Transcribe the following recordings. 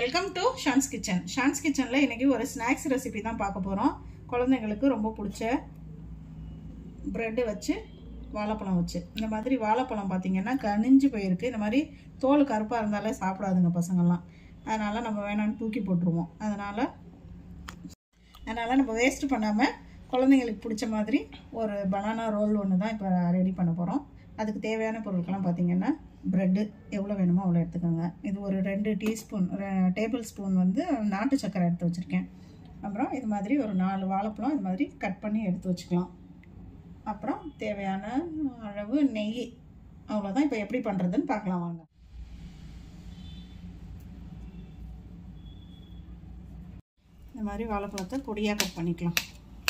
welcome to Shan's kitchen Shan's கிச்சனில் இன்றைக்கி ஒரு ஸ்நாக்ஸ் ரெசிபி தான் பார்க்க போகிறோம் குழந்தைங்களுக்கு ரொம்ப பிடிச்ச ப்ரெட்டு வச்சு வாழைப்பழம் வச்சு இந்த மாதிரி வாழைப்பழம் பார்த்தீங்கன்னா கனிஞ்சு போயிருக்கு இந்த மாதிரி தோல் கருப்பாக இருந்தாலே சாப்பிடாதுங்க பசங்கள்லாம் அதனால் நம்ம வேணான்னு தூக்கி போட்டுருவோம் அதனால் அதனால் நம்ம வேஸ்ட் பண்ணாமல் குழந்தைங்களுக்கு பிடிச்ச மாதிரி ஒரு பனானா ரோல் ஒன்று தான் இப்போ ரெடி பண்ண போகிறோம் அதுக்கு தேவையான பொருட்கள்லாம் பார்த்தீங்கன்னா ப்ரெட்டு எவ்வளோ வேணுமோ அவ்வளோ எடுத்துக்கோங்க இது ஒரு ரெண்டு டீஸ்பூன் டேபிள் ஸ்பூன் வந்து நாட்டு சக்கரை எடுத்து வச்சுருக்கேன் அப்புறம் இது மாதிரி ஒரு நாலு வாழைப்பழம் இது மாதிரி கட் பண்ணி எடுத்து வச்சுக்கலாம் அப்புறம் தேவையான அளவு நெய் அவ்வளோதான் இப்போ எப்படி பண்ணுறதுன்னு பார்க்கலாம் வாங்க இந்த மாதிரி வாழைப்பழத்தை பொடியாக கட் பண்ணிக்கலாம்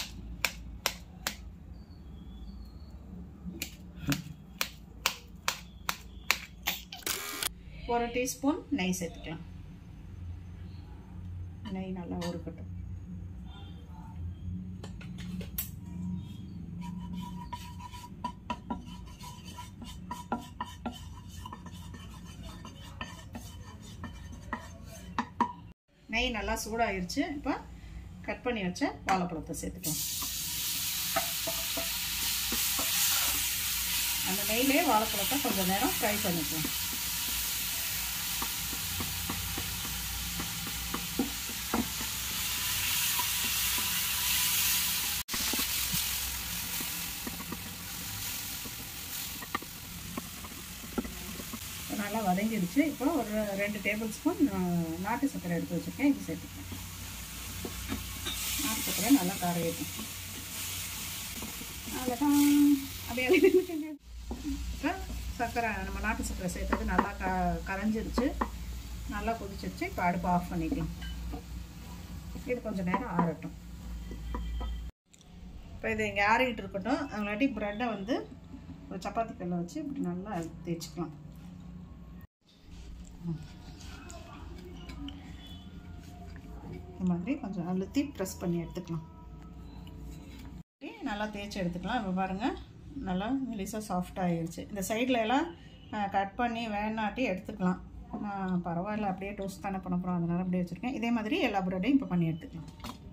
ஒரு டீஸ்பூன் நெய் சேர்த்துக்கலாம் நெய் நல்லா உருக்கட்டும் நெய் நல்லா சூடாயிருச்சு இப்போ கட் பண்ணி வச்ச வாழைப்பழத்தை சேர்த்துக்கலாம் அந்த நெய்லேயே வாழைப்பழத்தை கொஞ்சம் நேரம் ஃப்ரை பண்ணிக்கலாம் நல்லா வதங்கிடுச்சு இப்போ ஒரு ரெண்டு டேபிள் ஸ்பூன் நாட்டு சர்க்கரை எடுத்து வச்சுருக்கேன் இது சேர்த்துக்கேன் நாட்டு சர்க்கரை நல்லா கரையட்டும் அவ்வளோதான் அப்படியே இப்போ சர்க்கரை நம்ம நாட்டு சர்க்கரை சேர்த்தது நல்லா க கரைஞ்சிருச்சு நல்லா கொதிச்சிருச்சு இப்போ அடுப்பு ஆஃப் பண்ணிக்கலாம் இது கொஞ்சம் நேரம் ஆறட்டும் இப்போ இது இங்கே ஆறிக்கிட்டு இருக்கட்டும் அதனாட்டி ப்ரெட்டை வந்து ஒரு சப்பாத்தி கல்லை வச்சு இப்படி நல்லா தேய்ச்சிக்கலாம் இந்த மாதிரி கொஞ்சம் அழுத்தி ப்ரெஸ் பண்ணி எடுத்துக்கலாம் நல்லா தேய்ச்சி எடுத்துக்கலாம் இப்போ பாருங்கள் நல்லா மெலிசாக சாஃப்டாக ஆயிடுச்சு இந்த சைடில் எல்லாம் கட் பண்ணி வேணாட்டி எடுத்துக்கலாம் நான் பரவாயில்ல அப்படியே டோஸ்ட் தானே பண்ண போகிறோம் அதனால் அப்படியே வச்சுருக்கேன் இதே மாதிரி எல்லா ப்ரெட்டையும் இப்போ பண்ணி எடுத்துக்கலாம்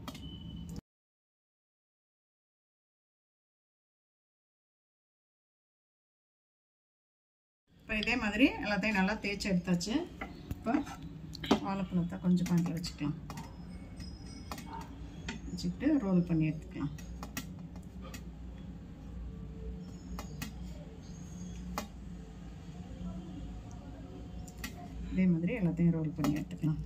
இப்போ இதே மாதிரி எல்லாத்தையும் நல்லா தேய்ச்சி எடுத்தாச்சு இப்போ வாழைப்பழத்தை கொஞ்சம் பாட்டில் வச்சுக்கலாம் வச்சுக்கிட்டு ரோல் பண்ணி எடுத்துக்கலாம் இதே மாதிரி எல்லாத்தையும் ரோல் பண்ணி எடுத்துக்கலாம்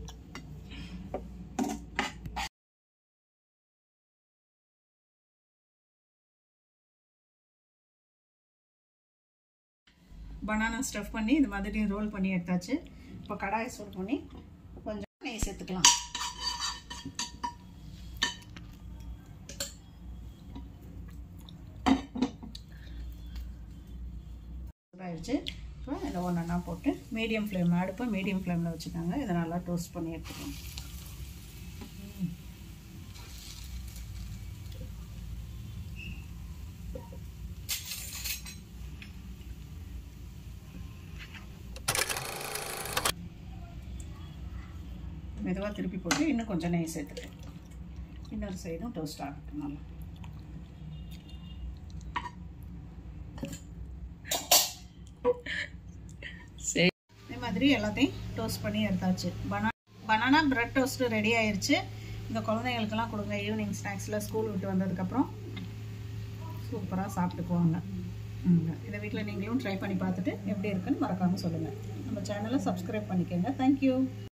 பனானா ஸ்டஃப் பண்ணி இந்த மாதிரி ரோல் பண்ணி எடுத்தாச்சு இப்போ கடாயை சூடு பண்ணி கொஞ்சம் நெய் சேர்த்துக்கலாம் ஆயிடுச்சு இப்போ இதில் ஒன்றா போட்டு மீடியம் ஃப்ளேம் அடுப்பை மீடியம் ஃப்ளேமில் வச்சுக்காங்க இதை நல்லா டோஸ்ட் பண்ணி எடுத்துக்கலாம் மெதுவாக திருப்பி போட்டு இன்னும் கொஞ்சம் நெய் சேர்த்துட்டேன் இன்னொரு சைடும் டோஸ்ட் ஆகட்டும் நல்லா இதே மாதிரி எல்லாத்தையும் டோஸ்ட் பண்ணி எடுத்தாச்சு பனா பனானா ப்ரெட் டோஸ்ட்டு ரெடி ஆயிடுச்சு இந்த குழந்தைங்களுக்கெல்லாம் கொடுங்க ஈவினிங் ஸ்நாக்ஸில் ஸ்கூல் விட்டு வந்ததுக்கப்புறம் சூப்பராக சாப்பிட்டுக்குவாங்க இதை வீட்டில் நீங்களும் ட்ரை பண்ணி பார்த்துட்டு எப்படி இருக்குன்னு மறக்காமல் சொல்லுங்கள் நம்ம சேனலை சப்ஸ்கிரைப் பண்ணிக்கோங்க தேங்க்யூ